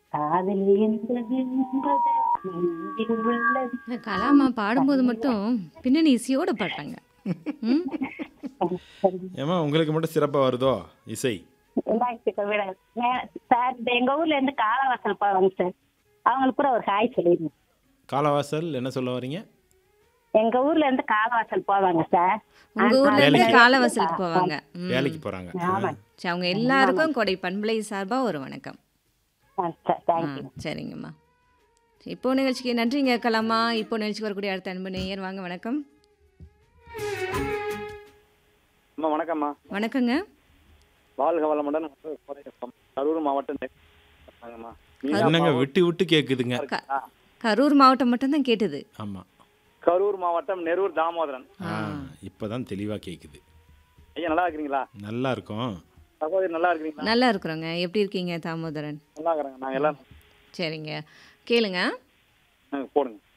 காதல் என்பது என்பது நெஞ்சில் உள்ளது இந்த கலாமா பாடும்போது மட்டும் பின்னணி இசையோட பாட்டாங்க ம் ஏமா உங்களுக்கு மட்டும் சிறப்பாக வருதோ இசை இந்தாங்க விட மே- சார் இந்த எங்க ஊர்ல இருந்து காலவாசல் போவாங்க சார் அவங்களுக்கு கூட ஒரு ஹாய் சொல்லிடுங்க காலவாசல் என்ன சொல்ல வரீங்க எங்க ஊர்ல இருந்து காலவாசல் போவாங்க சார் உங்க ஊர்ல இருந்து வேலைக்கு. காலவாசலுக்கு போவாங்க ம். வேலைக்கு போகிறாங்க ஆமா சரி, அவங்க எல்லாருக்கும் கொடை பண்பலை சார்பா ஒரு வணக்கம் ஆ, ச- ஆ தேங்க்யூ சரிங்கம்மா சரி, இப்போ நிகழ்ச்சிக்கு நன்றிங்க கலாமா இப்போ நிகழ்ச்சிக்கு வரக்கூடிய அடுத்த அன்பு நேயர் வாங்க வணக்கம் அம்மா வணக்கம்மா வணக்கங்க வாழ்க வளமுடன் கோதையப்பம். கரூர் மாவட்டம் நெ- என்னங்க விட்டு விட்டு கேட்குதுங்க க- கரூர் மாவட்டம் மட்டும்தான் கேட்டது ஆமாம் கரூர் மாவட்டம் நெரூர் தாமோதரன் ஆ இப்போ தான் தெளிவாக கேட்குது ஐயா நல்லா இருக்கிறீங்களா நல்லா இருக்கும் சகோதரி நல்லா இருக்கிறீங்களா நல்லா இருக்கிறோங்க எப்படி இருக்கீங்க தாமோதரன் நல்லா இருக்கிறாங்க நாங்க எல்லாம் சரிங்க கேளுங்க நாங்க போடுங்க